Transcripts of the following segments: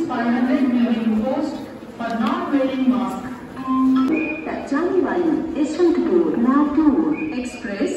500 will be imposed for not wearing mask. जाने वाली Yeshwantpur Nagpur express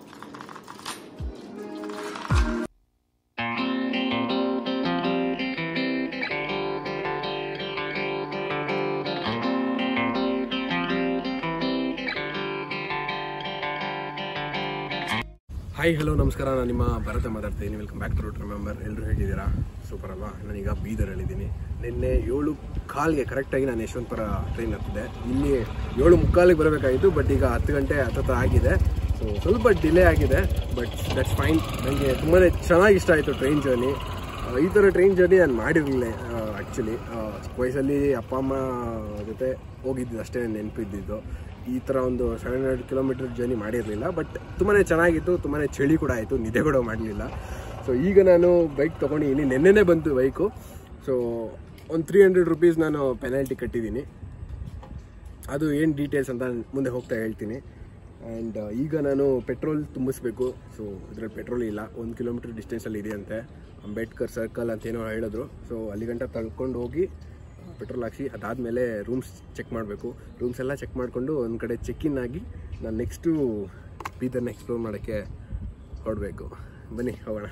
hi hello ನಮಸ್ಕಾರ ನಾನು ನಿಮ್ಮ ಭರತ ಮಾತಾಡ್ತೀನಿ welcome back to route remember ಎಲ್ಲರೂ ಹೇಗಿದ್ದೀರಾ ಸೂಪರ್ ಅಲ್ವಾ ನಾನೀಗ ಬೀದರಲ್ಲಿದ್ದೀನಿ ನಿನ್ನೆ ಏಳು ಕಾಲ್ಗೆ ಕರೆಕ್ಟಾಗಿ ನಾನು ಯಶವಂತಪುರ ಟ್ರೈನ್ ಹತ್ತಿದೆ ಇಲ್ಲಿ ಏಳು ಮುಕ್ಕಾಲಿಗೆ ಬರಬೇಕಾಗಿತ್ತು ಬಟ್ ಈಗ ಹತ್ತು ಗಂಟೆ ಹತ್ತತ್ರ ಆಗಿದೆ ಸೊ ಸ್ವಲ್ಪ ಡಿಲೇ ಆಗಿದೆ ಬಟ್ ದಟ್ಸ್ ಫೈನ್ ನನಗೆ ತುಂಬಾ ಚೆನ್ನಾಗಿ ಇಷ್ಟ ಆಯಿತು ಟ್ರೈನ್ ಜರ್ನಿ ಈ ಥರ ಟ್ರೈನ್ ಜರ್ನಿ ನಾನು ಮಾಡಿರಲಿಲ್ಲ ಆ್ಯಕ್ಚುಲಿ ವಯಸ್ಸಲ್ಲಿ ಅಪ್ಪ ಅಮ್ಮ ಜೊತೆ ಹೋಗಿದ್ದು ಅಷ್ಟೇ ನೆನಪಿದ್ದಿದ್ದು ಈ ಥರ ಒಂದು ಸೆವೆನ್ ಹಂಡ್ರೆಡ್ ಕಿಲೋಮೀಟರ್ ಜರ್ನಿ ಮಾಡಿರಲಿಲ್ಲ ಬಟ್ ತುಂಬಾ ಚೆನ್ನಾಗಿತ್ತು ತುಂಬಾ ಚಳಿ ಕೂಡ ಆಯಿತು ನಿದ್ದೆ ಕೂಡ ಮಾಡಲಿಲ್ಲ ಸೊ ಈಗ ನಾನು ಬೈಕ್ ತೊಗೊಂಡಿದ್ದೀನಿ ನೆನ್ನೆನೇ ಬಂತು ಬೈಕು ಸೊ ಒಂದು ತ್ರೀ ಹಂಡ್ರೆಡ್ ರುಪೀಸ್ ನಾನು ಪೆನಾಲ್ಟಿ ಕಟ್ಟಿದ್ದೀನಿ ಅದು ಏನು ಡೀಟೇಲ್ಸ್ ಅಂತ ಮುಂದೆ ಹೋಗ್ತಾ ಹೇಳ್ತೀನಿ ಆ್ಯಂಡ್ ಈಗ ನಾನು ಪೆಟ್ರೋಲ್ ತುಂಬಿಸ್ಬೇಕು ಸೊ ಇದರಲ್ಲಿ ಪೆಟ್ರೋಲ್ ಇಲ್ಲ ಒಂದು ಕಿಲೋಮೀಟರ್ ಡಿಸ್ಟೆನ್ಸಲ್ಲಿ ಇದೆಯಂತೆ ಅಂಬೇಡ್ಕರ್ ಸರ್ಕಲ್ ಅಂತ ಏನೋ ಹೇಳಿದ್ರು ಸೊ ಅಲ್ಲಿ ಗಂಟ ತಳ್ಕೊಂಡು ಹೋಗಿ ಪೆಟ್ರೋಲ್ ಹಾಕ್ಸಿ ಅದಾದಮೇಲೆ ರೂಮ್ಸ್ ಚೆಕ್ ಮಾಡಬೇಕು ರೂಮ್ಸ್ ಎಲ್ಲ ಚೆಕ್ ಮಾಡಿಕೊಂಡು ಒಂದು ಕಡೆ ಚೆಕ್ ಇನ್ ಆಗಿ ನಾನು ನೆಕ್ಸ್ಟು ಬೀದರ್ನ ಎಕ್ಸ್ಪ್ಲೋರ್ ಮಾಡೋಕ್ಕೆ ಹೊರಡಬೇಕು ಬನ್ನಿ ಹೋಗೋಣ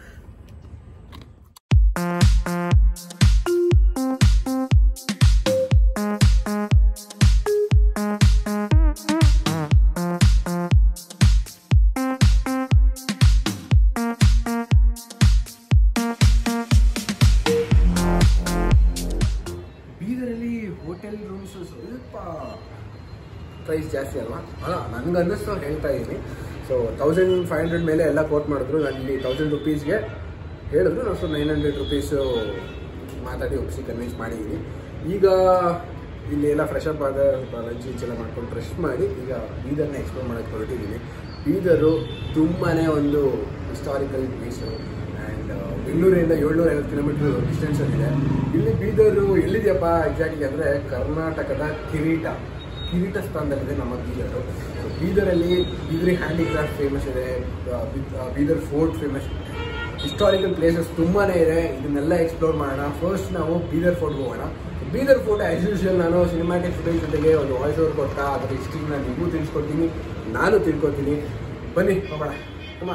ಬೀದರಲ್ಲಿ ಹೋಟೆಲ್ ರೂಮ್ಸ್ ಸ್ವಲ್ಪ ಪ್ರೈಸ್ ಜಾಸ್ತಿ ಅಲ್ವಾ ಅಲ್ಲ ನನಗೆ ಅನ್ನಿಸ್ತು ಹೇಳ್ತಾ ಇದ್ದೀನಿ ಸೊ ತೌಸಂಡ್ ಫೈವ್ ಹಂಡ್ರೆಡ್ ಮೇಲೆ ಎಲ್ಲ ಕೋಟ್ ಮಾಡಿದ್ರು ಅಲ್ಲಿ ತೌಸಂಡ್ ರುಪೀಸ್ಗೆ ಹೇಳಿದ್ರು ನಾವು ಸೊ ನೈನ್ ಹಂಡ್ರೆಡ್ ರುಪೀಸು ಮಾತಾಡಿ ಒಪ್ಪಿಸಿ ಕನ್ವಿನ್ಸ್ ಮಾಡಿದ್ದೀನಿ ಈಗ ಇಲ್ಲಿ ಎಲ್ಲ ಫ್ರೆಶ್ ಅಪ್ ಆದ ಲಂಚ್ ಗಿಂಚ್ ಎಲ್ಲ ಮಾಡ್ಕೊಂಡು ಫ್ರೆಶ್ ಮಾಡಿ ಈಗ ಬೀದರ್ನ ಎಕ್ಸ್ಪ್ಲೋರ್ ಮಾಡೋಕ್ಕೆ ಹೊರಟಿದ್ದೀನಿ ಬೀದರು ತುಂಬಾ ಒಂದು ಹಿಸ್ಟಾರಿಕಲ್ ಪ್ಲೇಸು ಆ್ಯಂಡ್ ಬೆಂಗಳೂರಿಂದ ಏಳ್ನೂರ ಐವತ್ತು ಕಿಲೋಮೀಟರ್ ಡಿಸ್ಟೆನ್ಸಲ್ಲಿದೆ ಇಲ್ಲಿ ಬೀದರು ಎಲ್ಲಿದೆಯಪ್ಪ ಎಕ್ಸಾಕ್ಟ್ಲಿ ಅಂದರೆ ಕರ್ನಾಟಕದ ಕಿರೀಟ ಕಿರೀಟ ಸ್ಥಾನದಲ್ಲಿದೆ ನಮ್ಮ ಬೀದರು So, ಬೀದರಲ್ಲಿ ಬೀದರಿ ಹ್ಯಾಂಡಿಕ್ರಾಫ್ಟ್ ಫೇಮಸ್ ಇದೆ ಆ, ಬಿ- ಆ, Bidar fort famous historical places ತುಂಬಾ ಇದೆ ಇದನ್ನೆಲ್ಲ ಎಕ್ಸ್ಪ್ಲೋರ್ ಮಾಡೋಣ ಫಸ್ಟ್ ನಾವು ಬೀದರ್ ಫೋರ್ಟ್ಗೆ ಹೋಗೋಣ ಬೀದರ್ ಫೋರ್ಟ್ ಆ್ಯಸ್ ಯೂಶುವಲ್ ನಾನು ಸಿನಿಮ್ಯಾಟಿಕ್ ಫುಟೇಜ್ ಜೊತೆಗೆ ಒಂದು ವಾಯ್ಸ್ ಓವರ್ ಕೊಡ್ತಾ ಅದರ ಹಿಸ್ಟ್ರಿನ ನಿಮಗೂ ತಿಳಿಸ್ಕೊಡ್ತೀನಿ ನಾನು ತಿಳ್ಕೊತೀನಿ ಬನ್ನಿ ಹೋಗೋಣ ಕಮ್ಮ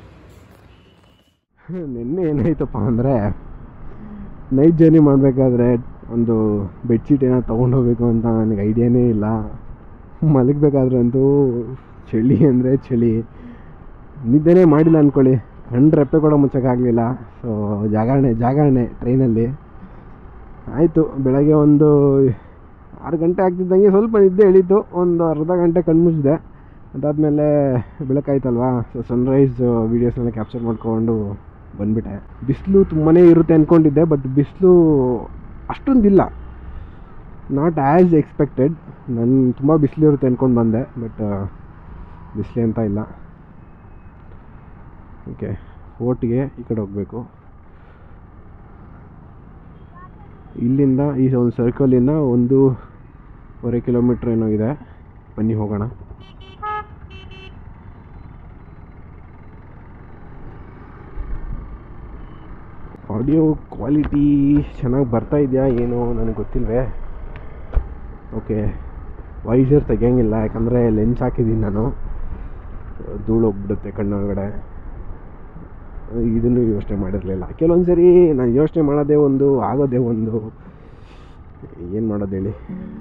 ನಿನ್ನೆ ಏನಾಯ್ತಪ್ಪ ಅಂದರೆ ನೈಟ್ ಜರ್ನಿ ಮಾಡಬೇಕಾದ್ರೆ ಒಂದು ಬೆಡ್ಶೀಟ್ ಏನೋ ತೊಗೊಂಡು ಹೋಗ್ಬೇಕು ಅಂತ ನನಗೆ ಐಡಿಯಾನೇ ಇಲ್ಲ ಮಲಗಬೇಕಾದ್ರೆ ಅಂತೂ ಚಳಿ ಅಂದರೆ ಚಳಿ ನಿದ್ದೆನೇ ಮಾಡಿಲ್ಲ ಅಂದ್ಕೊಳ್ಳಿ ಕಣ್ಣು ರೆಪ್ಪೆ ಕೂಡ ಮುಚ್ಚೋಕ್ಕಾಗಲಿಲ್ಲ ಸೊ ಜಾಗರಣೆ ಜಾಗರಣೆ ಟ್ರೈನಲ್ಲಿ ಆಯಿತು ಬೆಳಗ್ಗೆ ಒಂದು ಆರು ಗಂಟೆ ಆಗ್ತಿದ್ದಂಗೆ ಸ್ವಲ್ಪ ನಿದ್ದೆ ಎಳೀತು ಒಂದು ಅರ್ಧ ಗಂಟೆ ಕಣ್ಣು ಮುಚ್ಚಿದೆ ಅದಾದಮೇಲೆ ಬೆಳಕಾಯ್ತಲ್ವಾ ಸೊ ಸನ್ರೈಸ್ ವೀಡಿಯೋಸ್ನೆಲ್ಲ ಕ್ಯಾಪ್ಚರ್ ಮಾಡ್ಕೊಂಡು ಬಂದ್ಬಿಟ್ಟೆ ಬಿಸಿಲು ತುಂಬಾ ಇರುತ್ತೆ ಅಂದ್ಕೊಂಡಿದ್ದೆ ಬಟ್ ಬಿಸಿಲು ಅಷ್ಟೊಂದಿಲ್ಲ ನಾಟ್ ಆ್ಯಸ್ ಎಕ್ಸ್ಪೆಕ್ಟೆಡ್ ನಾನು ತುಂಬ ಬಿಸಿಲಿರುತ್ತೆ ಅಂದ್ಕೊಂಡು ಬಂದೆ ಬಟ್ ಬಿಸಿಲು ಅಂತ ಇಲ್ಲ ಓಕೆ ಫೋರ್ಟ್ಗೆ ಈ ಕಡೆ ಹೋಗಬೇಕು ಇಲ್ಲಿಂದ ಈ ಒಂದು ಸರ್ಕಲಿಂದ ಒಂದೂವರೆ ಕಿಲೋಮೀಟ್ರ್ ಏನೋ ಇದೆ ಬನ್ನಿ ಹೋಗೋಣ ಆಡಿಯೋ ಕ್ವಾಲಿಟಿ ಚೆನ್ನಾಗಿ ಬರ್ತಾ ಇದೆಯಾ ಏನೋ ನನಗೆ ಗೊತ್ತಿಲ್ವೇ ಓಕೆ ವೈಸರ್ ತೆಗಿಯಂಗಿಲ್ಲ ಯಾಕಂದರೆ ಲೆನ್ಸ್ ಹಾಕಿದ್ದೀನಿ ನಾನು ಧೂಳು ಹೋಗ್ಬಿಡುತ್ತೆ ಕಣ್ಣೊಳಗಡೆ ಇದನ್ನು ಯೋಚನೆ ಮಾಡಿರಲಿಲ್ಲ ಕೆಲವೊಂದು ಸರಿ ನಾನು ಯೋಚನೆ ಮಾಡೋದೇ ಒಂದು ಆಗೋದೇ ಒಂದು ಏನು ಮಾಡೋದು ಹೇಳಿ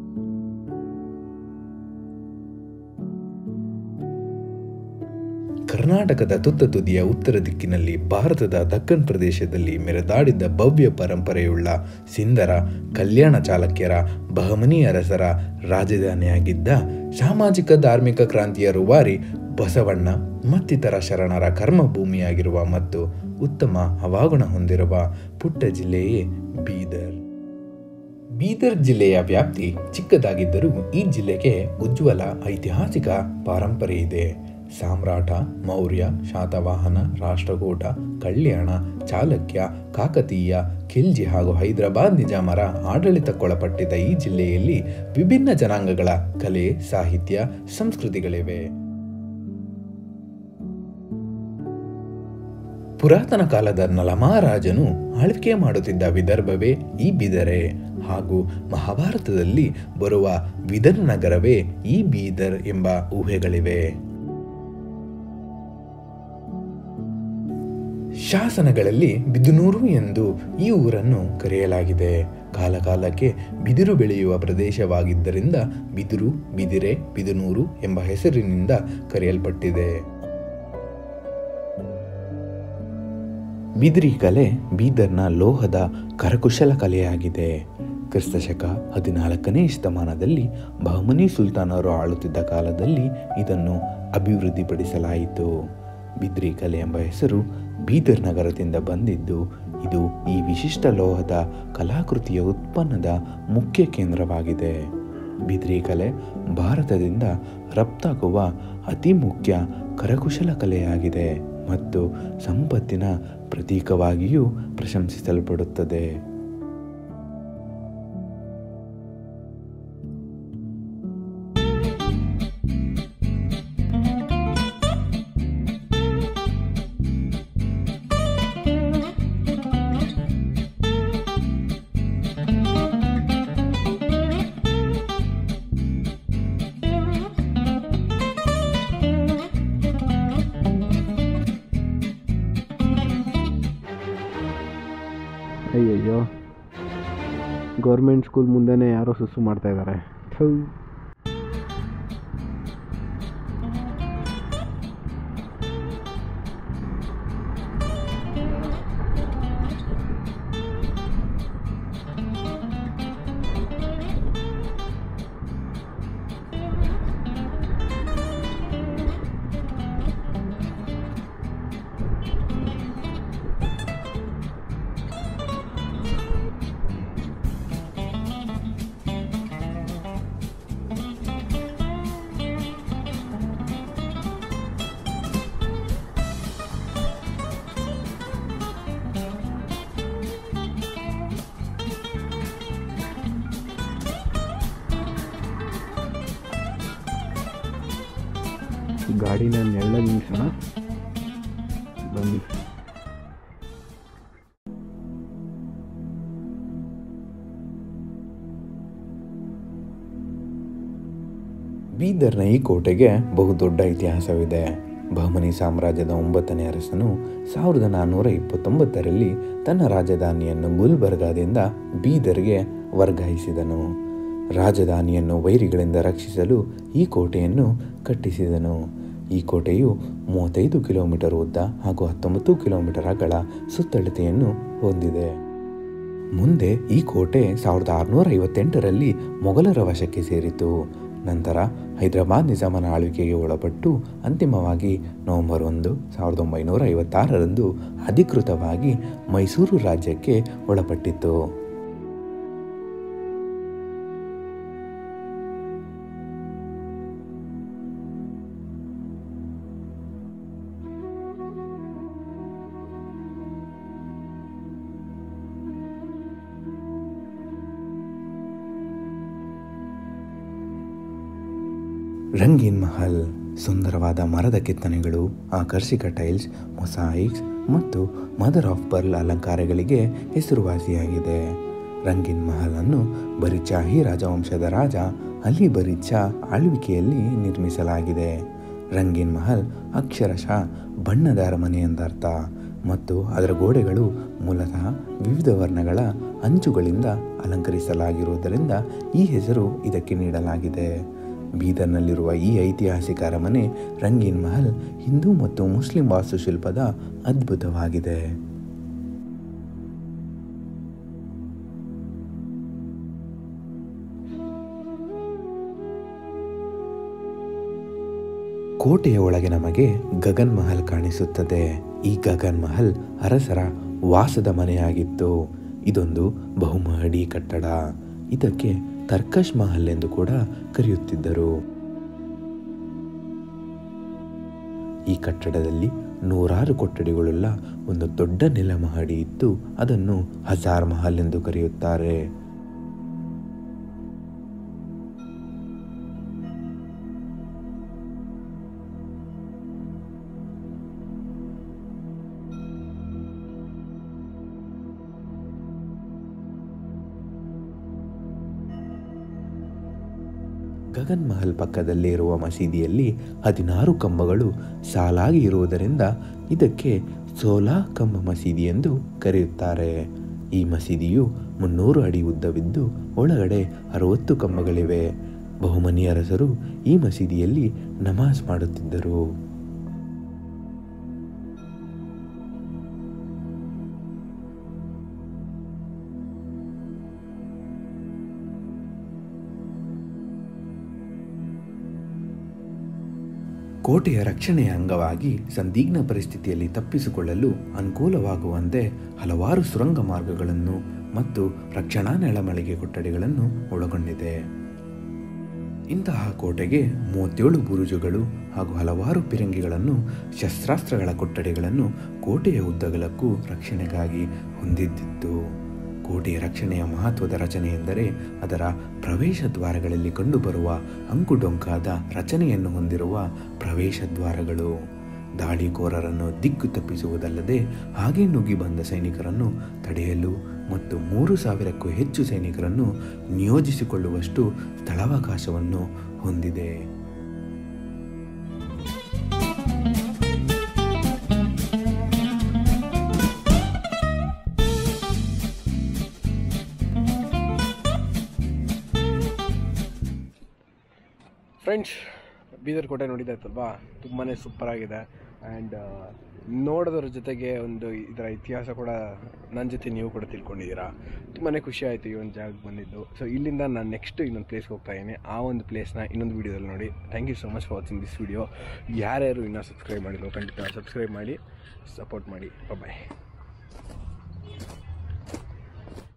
ಕರ್ನಾಟಕದ ತುತ್ತ ತುದಿಯ ಉತ್ತರ ದಿಕ್ಕಿನಲ್ಲಿ ಭಾರತದ ದಕ್ಕನ್ ಪ್ರದೇಶದಲ್ಲಿ ಮೆರೆದಾಡಿದ್ದ ಭವ್ಯ ಪರಂಪರೆಯುಳ್ಳ ಸಿಂಧರ ಕಲ್ಯಾಣ ಚಾಲುಕ್ಯರ ಬಹಮನಿ ಅರಸರ ರಾಜಧಾನಿಯಾಗಿದ್ದ ಸಾಮಾಜಿಕ ಧಾರ್ಮಿಕ ಕ್ರಾಂತಿಯ ರೂವಾರಿ ಬಸವಣ್ಣ ಮತ್ತಿತರ ಶರಣರ ಕರ್ಮಭೂಮಿಯಾಗಿರುವ ಮತ್ತು ಉತ್ತಮ ಹವಾಗುಣ ಹೊಂದಿರುವ ಪುಟ್ಟ ಜಿಲ್ಲೆಯೇ ಬೀದರ್ ಬೀದರ್ ಜಿಲ್ಲೆಯ ವ್ಯಾಪ್ತಿ ಚಿಕ್ಕದಾಗಿದ್ದರೂ ಈ ಜಿಲ್ಲೆಗೆ ಉಜ್ವಲ ಐತಿಹಾಸಿಕ ಪಾರಂಪರೆ ಇದೆ ಸಾಮ್ರಾಟ ಮೌರ್ಯ ಶಾತವಾಹನ ರಾಷ್ಟ್ರಕೂಟ ಕಲ್ಯಾಣ ಚಾಲುಕ್ಯ ಕಾಕತೀಯ ಖಿಲ್ಜಿ ಹಾಗೂ ಹೈದರಾಬಾದ್ ನಿಜಾಮರ ಆಡಳಿತಕ್ಕೊಳಪಟ್ಟಿದ್ದ ಈ ಜಿಲ್ಲೆಯಲ್ಲಿ ವಿಭಿನ್ನ ಜನಾಂಗಗಳ ಕಲೆ ಸಾಹಿತ್ಯ ಸಂಸ್ಕೃತಿಗಳಿವೆ ಪುರಾತನ ಕಾಲದ ನಲಮಾರಾಜನು ಆಳ್ವಿಕೆ ಮಾಡುತ್ತಿದ್ದ ವಿದರ್ಭವೇ ಈ ಬಿದರೆ ಹಾಗೂ ಮಹಾಭಾರತದಲ್ಲಿ ಬರುವ ವಿದರ್ ನಗರವೇ ಈ ಬೀದರ್ ಎಂಬ ಊಹೆಗಳಿವೆ ಶಾಸನಗಳಲ್ಲಿ ಬಿದುನೂರು ಎಂದು ಈ ಊರನ್ನು ಕರೆಯಲಾಗಿದೆ ಕಾಲಕಾಲಕ್ಕೆ ಬಿದಿರು ಬೆಳೆಯುವ ಪ್ರದೇಶವಾಗಿದ್ದರಿಂದ ಬಿದಿರು ಬಿದಿರೆ ಬಿದುನೂರು ಎಂಬ ಹೆಸರಿನಿಂದ ಕರೆಯಲ್ಪಟ್ಟಿದೆ ಬಿದಿರಿ ಕಲೆ ಬೀದರ್ನ ಲೋಹದ ಕರಕುಶಲ ಕಲೆಯಾಗಿದೆ ಕ್ರಿಸ್ತಶಕ ಹದಿನಾಲ್ಕನೇ ಶತಮಾನದಲ್ಲಿ ಬಹಮನಿ ಸುಲ್ತಾನರು ಆಳುತ್ತಿದ್ದ ಕಾಲದಲ್ಲಿ ಇದನ್ನು ಅಭಿವೃದ್ಧಿಪಡಿಸಲಾಯಿತು ಬಿದ್ರಿ ಕಲೆ ಎಂಬ ಹೆಸರು ಬೀದರ್ ನಗರದಿಂದ ಬಂದಿದ್ದು ಇದು ಈ ವಿಶಿಷ್ಟ ಲೋಹದ ಕಲಾಕೃತಿಯ ಉತ್ಪನ್ನದ ಮುಖ್ಯ ಕೇಂದ್ರವಾಗಿದೆ ಬಿದ್ರಿ ಕಲೆ ಭಾರತದಿಂದ ರಫ್ತಾಗುವ ಅತಿ ಮುಖ್ಯ ಕರಕುಶಲ ಕಲೆಯಾಗಿದೆ ಮತ್ತು ಸಂಪತ್ತಿನ ಪ್ರತೀಕವಾಗಿಯೂ ಪ್ರಶಂಸಿಸಲ್ಪಡುತ್ತದೆ ಅಯ್ಯಯ್ಯೋ ಗೌರ್ಮೆಂಟ್ ಸ್ಕೂಲ್ ಮುಂದೆನೇ ಯಾರೋ ಸುಸ್ಸು ಮಾಡ್ತಾ ಇದ್ದಾರೆ ಗಾಡಿನ ನೆರಳಾಗಿ ನಿಲ್ಸೋಣ ಬನ್ನಿ ಬೀದರ್ನ ಈ ಕೋಟೆಗೆ ಬಹುದೊಡ್ಡ ಇತಿಹಾಸವಿದೆ ಬಹಮನಿ ಸಾಮ್ರಾಜ್ಯದ ಒಂಬತ್ತನೇ ಅರಸನು ಸಾವಿರದ ನಾನ್ನೂರ ಇಪ್ಪತ್ತೊಂಬತ್ತರಲ್ಲಿ ತನ್ನ ರಾಜಧಾನಿಯನ್ನು ಗುಲ್ಬರ್ಗಾದಿಂದ ಬೀದರ್ಗೆ ವರ್ಗಾಯಿಸಿದನು ರಾಜಧಾನಿಯನ್ನು ವೈರಿಗಳಿಂದ ರಕ್ಷಿಸಲು ಈ ಕೋಟೆಯನ್ನು ಕಟ್ಟಿಸಿದನು ಈ ಕೋಟೆಯು ಮೂವತ್ತೈದು ಕಿಲೋಮೀಟರ್ ಉದ್ದ ಹಾಗೂ ಹತ್ತೊಂಬತ್ತು ಕಿಲೋಮೀಟರ್ ಅಗಲ ಸುತ್ತಳತೆಯನ್ನು ಹೊಂದಿದೆ ಮುಂದೆ ಈ ಕೋಟೆ ಸಾವಿರದ ಆರುನೂರ ಐವತ್ತೆಂಟರಲ್ಲಿ ಮೊಘಲರ ವಶಕ್ಕೆ ಸೇರಿತು ನಂತರ ಹೈದರಾಬಾದ್ ನಿಜಾಮನ ಆಳ್ವಿಕೆಗೆ ಒಳಪಟ್ಟು ಅಂತಿಮವಾಗಿ ನವೆಂಬರ್ ಒಂದು ಸಾವಿರದ ಒಂಬೈನೂರ ಐವತ್ತಾರರಂದು ಅಧಿಕೃತವಾಗಿ ಮೈಸೂರು ರಾಜ್ಯಕ್ಕೆ ಒಳಪಟ್ಟಿತು ರಂಗೀನ್ ಮಹಲ್ ಸುಂದರವಾದ ಮರದ ಕೆತ್ತನೆಗಳು ಆಕರ್ಷಕ ಟೈಲ್ಸ್ ಮೊಸಾಯಿಕ್ಸ್ ಮತ್ತು ಮದರ್ ಆಫ್ ಪರ್ಲ್ ಅಲಂಕಾರಗಳಿಗೆ ಹೆಸರುವಾಸಿಯಾಗಿದೆ ರಂಗೀನ್ ಮಹಲ್ ಅನ್ನು ಬರಿಚಾಹಿ ರಾಜವಂಶದ ರಾಜ ಅಲಿ ಬರಿಚಾ ಆಳ್ವಿಕೆಯಲ್ಲಿ ನಿರ್ಮಿಸಲಾಗಿದೆ ರಂಗೀನ್ ಮಹಲ್ ಅಕ್ಷರಶಃ ಬಣ್ಣದ ಅರಮನೆ ಎಂದರ್ಥ ಮತ್ತು ಅದರ ಗೋಡೆಗಳು ಮೂಲತಃ ವಿವಿಧ ವರ್ಣಗಳ ಅಂಚುಗಳಿಂದ ಅಲಂಕರಿಸಲಾಗಿರುವುದರಿಂದ ಈ ಹೆಸರು ಇದಕ್ಕೆ ನೀಡಲಾಗಿದೆ ಬೀದರ್ನಲ್ಲಿರುವ ಈ ಐತಿಹಾಸಿಕ ಅರಮನೆ ರಂಗೀನ್ ಮಹಲ್ ಹಿಂದೂ ಮತ್ತು ಮುಸ್ಲಿಂ ವಾಸ್ತುಶಿಲ್ಪದ ಅದ್ಭುತವಾಗಿದೆ ಕೋಟೆಯ ಒಳಗೆ ನಮಗೆ ಗಗನ್ ಮಹಲ್ ಕಾಣಿಸುತ್ತದೆ ಈ ಗಗನ್ ಮಹಲ್ ಅರಸರ ವಾಸದ ಮನೆಯಾಗಿತ್ತು ಇದೊಂದು ಬಹುಮಹಡಿ ಕಟ್ಟಡ ಇದಕ್ಕೆ ತರ್ಕಶ್ ಮಹಲ್ ಎಂದು ಕೂಡ ಕರೆಯುತ್ತಿದ್ದರು ಈ ಕಟ್ಟಡದಲ್ಲಿ ನೂರಾರು ಕೊಠಡಿಗಳುಳ್ಳ ಒಂದು ದೊಡ್ಡ ನೆಲಮಹಡಿ ಇದ್ದು ಅದನ್ನು ಹಜಾರ್ ಮಹಲ್ ಎಂದು ಕರೆಯುತ್ತಾರೆ ಗಗನ್ ಮಹಲ್ ಪಕ್ಕದಲ್ಲೇ ಇರುವ ಮಸೀದಿಯಲ್ಲಿ ಹದಿನಾರು ಕಂಬಗಳು ಸಾಲಾಗಿ ಇರುವುದರಿಂದ ಇದಕ್ಕೆ ಸೋಲಾ ಕಂಬ ಮಸೀದಿ ಎಂದು ಕರೆಯುತ್ತಾರೆ ಈ ಮಸೀದಿಯು ಮುನ್ನೂರು ಅಡಿ ಉದ್ದವಿದ್ದು ಒಳಗಡೆ ಅರವತ್ತು ಕಂಬಗಳಿವೆ ಬಹುಮನಿ ಅರಸರು ಈ ಮಸೀದಿಯಲ್ಲಿ ನಮಾಜ್ ಮಾಡುತ್ತಿದ್ದರು ಕೋಟೆಯ ರಕ್ಷಣೆಯ ಅಂಗವಾಗಿ ಸಂದಿಗ್ಧ ಪರಿಸ್ಥಿತಿಯಲ್ಲಿ ತಪ್ಪಿಸಿಕೊಳ್ಳಲು ಅನುಕೂಲವಾಗುವಂತೆ ಹಲವಾರು ಸುರಂಗ ಮಾರ್ಗಗಳನ್ನು ಮತ್ತು ರಕ್ಷಣಾ ನೆಲಮಳಿಗೆ ಕೊಠಡಿಗಳನ್ನು ಒಳಗೊಂಡಿದೆ ಇಂತಹ ಕೋಟೆಗೆ ಮೂವತ್ತೇಳು ಬುರುಜುಗಳು ಹಾಗೂ ಹಲವಾರು ಪಿರಂಗಿಗಳನ್ನು ಶಸ್ತ್ರಾಸ್ತ್ರಗಳ ಕೊಠಡಿಗಳನ್ನು ಕೋಟೆಯ ಉದ್ದಗಲಕ್ಕೂ ರಕ್ಷಣೆಗಾಗಿ ಹೊಂದಿದ್ದಿತ್ತು ಕೋಟೆಯ ರಕ್ಷಣೆಯ ಮಹತ್ವದ ರಚನೆ ಎಂದರೆ ಅದರ ಪ್ರವೇಶ ದ್ವಾರಗಳಲ್ಲಿ ಕಂಡುಬರುವ ಅಂಕುಡೊಂಕಾದ ರಚನೆಯನ್ನು ಹೊಂದಿರುವ ಪ್ರವೇಶ ದ್ವಾರಗಳು ದಾಳಿಕೋರರನ್ನು ದಿಕ್ಕು ತಪ್ಪಿಸುವುದಲ್ಲದೆ ಹಾಗೆ ನುಗ್ಗಿ ಬಂದ ಸೈನಿಕರನ್ನು ತಡೆಯಲು ಮತ್ತು ಮೂರು ಸಾವಿರಕ್ಕೂ ಹೆಚ್ಚು ಸೈನಿಕರನ್ನು ನಿಯೋಜಿಸಿಕೊಳ್ಳುವಷ್ಟು ಸ್ಥಳಾವಕಾಶವನ್ನು ಹೊಂದಿದೆ ಫ್ರೆಂಡ್ಸ್ ಬೀದರ್ ಕೋಟೆ ನೋಡಿದಾಯ್ತಲ್ವಾ ತುಂಬಾ ಸೂಪರ್ ಆಗಿದೆ ಆ್ಯಂಡ್ ನೋಡೋದ್ರ ಜೊತೆಗೆ ಒಂದು ಇದರ ಇತಿಹಾಸ ಕೂಡ ನನ್ನ ಜೊತೆ ನೀವು ಕೂಡ ತಿಳ್ಕೊಂಡಿದ್ದೀರಾ ತುಂಬಾ ಖುಷಿ ಆಯಿತು ಈ ಒಂದು ಜಾಗಕ್ಕೆ ಬಂದಿದ್ದು ಸೊ ಇಲ್ಲಿಂದ ನಾನು ನೆಕ್ಸ್ಟ್ ಇನ್ನೊಂದು ಪ್ಲೇಸ್ಗೆ ಹೋಗ್ತಾ ಇದ್ದೀನಿ ಆ ಒಂದು ಪ್ಲೇಸ್ನ ಇನ್ನೊಂದು ವೀಡಿಯೋದಲ್ಲಿ ನೋಡಿ thank you so much for watching this video ಯಾರ್ಯಾರು ಇನ್ನೂ ಸಬ್ಸ್ಕ್ರೈಬ್ ಮಾಡಿದ್ರು ಖಂಡಿತ ಸಬ್ಸ್ಕ್ರೈಬ್ ಮಾಡಿ ಸಪೋರ್ಟ್ ಮಾಡಿ ಬಾಯ್